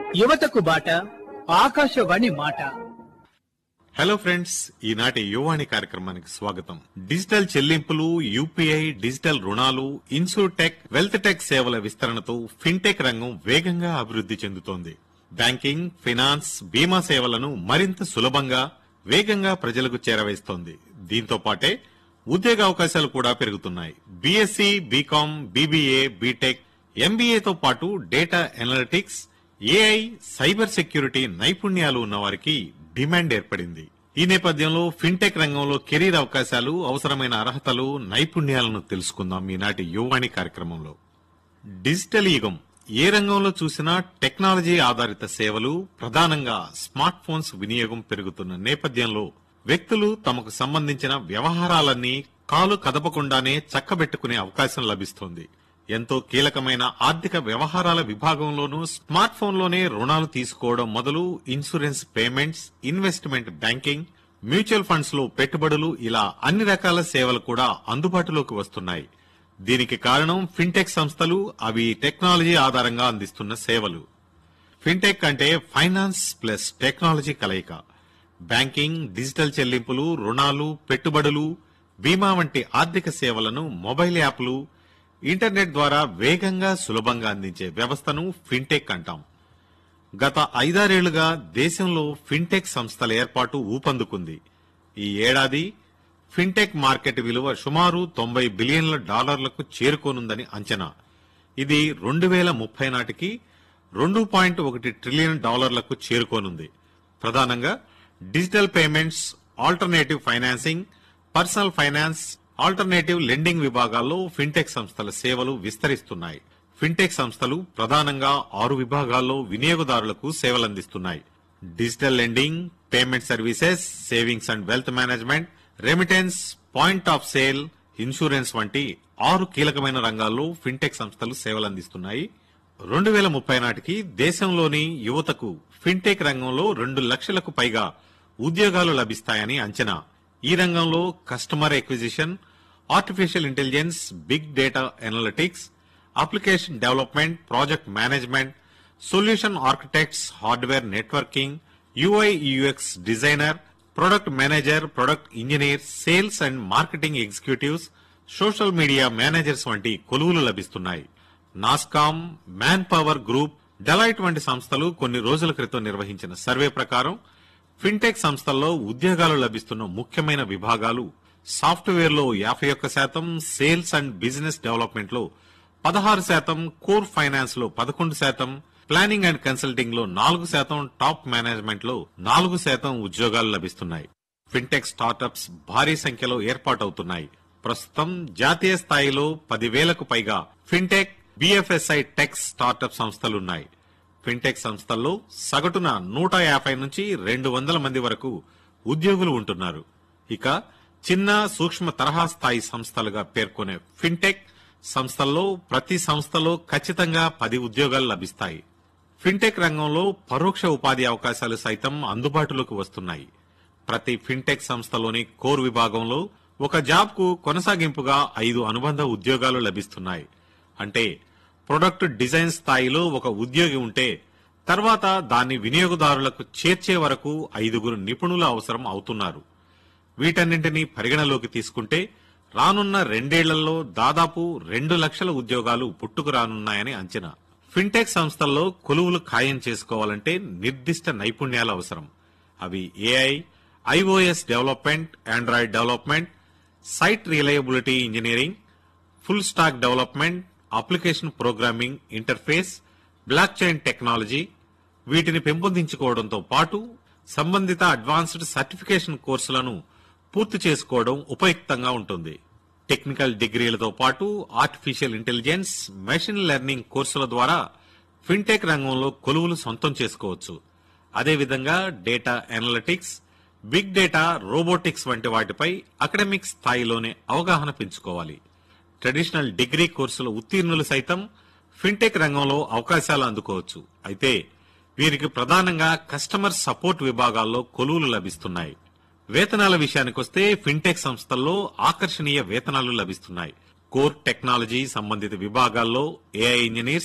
యువతకు బాట ఆకాశవాణి మాట హలో ఫ్రెండ్స్ ఈనాటి యువాణి కార్యక్రమానికి స్వాగతం డిజిటల్ చెల్లింపులు యూపీఐ డిజిటల్ రుణాలు ఇన్సూర్టెక్ వెల్త్ టెక్ సేవల విస్తరణతో ఫిన్టెక్ రంగం వేగంగా అభివృద్ధి చెందుతోంది బ్యాంకింగ్ ఫైనాన్స్ బీమా సేవలను మరింత సులభంగా వేగంగా ప్రజలకు చేరవేస్తోంది దీంతో పాటే ఉద్యోగ అవకాశాలు కూడా పెరుగుతున్నాయి బీఎస్సీ బీకాం బీబీఏ బీటెక్ ఎంబీఏతో పాటు data analytics AI cyber security నైపుణ్యాలు ఉన్న వారికి డిమాండ్ ఏర్పడింది ఈ నేపథ్యంలో ఫిన్టెక్ రంగంలో కెరీర్ అవకాశాలు అవసరమైన అర్హతలు నైపుణ్యాలను తెలుసుకుందాం ఈనాటి యువాణి కార్యక్రమంలో డిజిటల్ యుగం ఏ రంగంలో చూసినా టెక్నాలజీ ఆధారిత సేవలు ప్రధానంగా స్మార్ట్ ఫోన్స్ వినియోగం పెరుగుతున్న నేపథ్యంలో వ్యక్తులు తమకు సంబంధించిన వ్యవహారాలన్నీ కాలు కదపకుండానే చక్కబెట్టుకునే అవకాశం లభిస్తోంది ఎంతో కీలకమైన ఆర్థిక వ్యవహారాల విభాగంలోనూ స్మార్ట్ ఫోన్లోనే రుణాలు తీసుకోవడం మొదలు insurance payments investment banking mutual funds లో పెట్టుబడులు ఇలా అన్ని రకాల సేవలు కూడా అందుబాటులోకి వస్తున్నాయి దీనికి కారణం ఫిన్టెక్ సంస్థలు అవి టెక్నాలజీ ఆధారంగా అందిస్తున్న సేవలు ఫిన్టెక్ అంటే ఫైనాన్స్ ప్లస్ టెక్నాలజీ కలయిక బ్యాంకింగ్ డిజిటల్ చెల్లింపులు రుణాలు పెట్టుబడులు బీమా వంటి ఆర్థిక సేవలను మొబైల్ యాప్లు ఇంటర్నెట్ ద్వారా వేగంగా సులభంగా అందించే వ్యవస్థను ఫిన్టెక్ అంటాం గత ఐదారేళ్లుగా దేశంలో ఫిన్టెక్ సంస్థల ఏర్పాటు ఊపందుకుంది ఈ ఏడాది ఫిన్టెక్ మార్కెట్ విలువ సుమారు తొంభై బిలియన్ల డాలర్లకు చేరుకోనుందని అంచనా ఇది రెండు వేల ముప్పై నాటికి రెండు పాయింట్ ఒకటి ట్రిలియన్ డాలర్లకు చేరుకోనుంది ప్రధానంగా digital payments alternative financing personal finance alternative lending విభాగాల్లో ఫిన్టెక్ సంస్థల సేవలు విస్తరిస్తున్నాయి ఫిన్టెక్ సంస్థలు ప్రధానంగా ఆరు విభాగాల్లో వినియోగదారులకు సేవలందిస్తున్నాయి digital lending payment services savings and wealth management remittance point of sale insurance వంటి ఆరు కీలకమైన రంగాల్లో ఫిన్టెక్ సంస్థలు సేవలందిస్తున్నాయి రెండు వేల ముప్పై నాటికి దేశంలోని యువతకు ఫిన్టెక్ రంగంలో రెండు లక్షలకు పైగా ఉద్యోగాలు లభిస్తాయని అంచనా ఈ రంగంలో customer acquisition artificial intelligence big data analytics application development project management solution architects hardware networking UI UX designer product manager product engineer sales and marketing executives social media managers వంటి కొలువులు లభిస్తున్నాయి Nasscom Manpower Group Deloitte వంటి సంస్థలు కొన్ని రోజుల క్రితం నిర్వహించిన survey ప్రకారం ఫిన్టెక్ సంస్థల్లో ఉద్యోగాలు లభిస్తున్న ముఖ్యమైన విభాగాలు సాఫ్ట్వేర్ లో యాభై ఒక్క శాతం సేల్స్ అండ్ బిజినెస్ డెవలప్మెంట్ లో పదహారు శాతం కోర్ ఫైనాన్స్ లో పదకొండు శాతం ప్లానింగ్ అండ్ కన్సల్టింగ్ లో నాలుగు శాతం టాప్ మేనేజ్మెంట్ లో నాలుగు శాతం ఉద్యోగాలు లభిస్తున్నాయి ఫిన్టెక్ స్టార్టప్స్ భారీ సంఖ్యలో ఏర్పాటవుతున్నాయి ప్రస్తుతం జాతీయ స్థాయిలో పదివేలకు పైగా ఫిన్టెక్ బిఎఫ్ఎస్ఐ టెక్ స్టార్టప్ సంస్థలున్నాయి ఫిన్టెక్ సంస్థల్లో సగటున నూట యాభై నుంచి రెండు వందల మంది వరకు ఉద్యోగులు ఉంటున్నారు ఇక చిన్న సూక్ష్మ తరహా స్థాయి సంస్థలుగా పేర్కొనే ఫిన్టెక్ సంస్థల్లో ప్రతి సంస్థలో ఖచ్చితంగా పది ఉద్యోగాలు లభిస్తాయి ఫిన్టెక్ రంగంలో పరోక్ష ఉపాధి అవకాశాలు సైతం అందుబాటులోకి వస్తున్నాయి ప్రతి ఫిన్టెక్ సంస్థలోని కోర్ విభాగంలో ఒక జాబ్ కు కొనసాగింపుగా ఐదు అనుబంధ ఉద్యోగాలు లభిస్తున్నాయి అంటే ప్రొడక్ట్ డిజైన్ స్థాయిలో ఒక ఉద్యోగి ఉంటే తర్వాత దాన్ని వినియోగదారులకు చేర్చే వరకు ఐదుగురు నిపుణుల అవసరం అవుతున్నారు వీటన్నింటినీ పరిగణలోకి తీసుకుంటే రానున్న రెండేళ్లలో దాదాపు రెండు లక్షల ఉద్యోగాలు పుట్టుకురానున్నాయని అంచనా ఫిన్టెక్ సంస్థల్లో కొలువులు ఖాయం చేసుకోవాలంటే నిర్దిష్ట నైపుణ్యాలు అవసరం అవి AI iOS development Android development site reliability engineering full stack development application programming interface blockchain technology వీటిని పెంపొందించుకోవడంతో పాటు సంబంధిత అడ్వాన్స్డ్ సర్టిఫికేషన్ కోర్సులను పూర్తి చేసుకోవడం ఉపయుక్తంగా ఉంటుంది టెక్నికల్ డిగ్రీలతో పాటు ఆర్టిఫిషియల్ ఇంటెలిజెన్స్ మెషిన్ లెర్నింగ్ కోర్సుల ద్వారా ఫిన్టెక్ రంగంలో కొలువులు సొంతం చేసుకోవచ్చు అదేవిధంగా data analytics big data robotics వంటి వాటిపై అకాడమిక్ స్థాయిలోనే అవగాహన పెంచుకోవాలి ట్రెడిషనల్ డిగ్రీ కోర్సుల ఉత్తీర్ణులు సైతం ఫిన్టెక్ రంగంలో అవకాశాలు అందుకోవచ్చు అయితే వీరికి ప్రధానంగా కస్టమర్ సపోర్ట్ విభాగాల్లో కొలువులు లభిస్తున్నాయి వేతనాల విషయానికొస్తే ఫిన్టెక్ సంస్థల్లో ఆకర్షణీయ వేతనాలు లభిస్తున్నాయి కోర్ టెక్నాలజీ సంబంధిత విభాగాల్లో ఏఐ ఇంజనీర్స్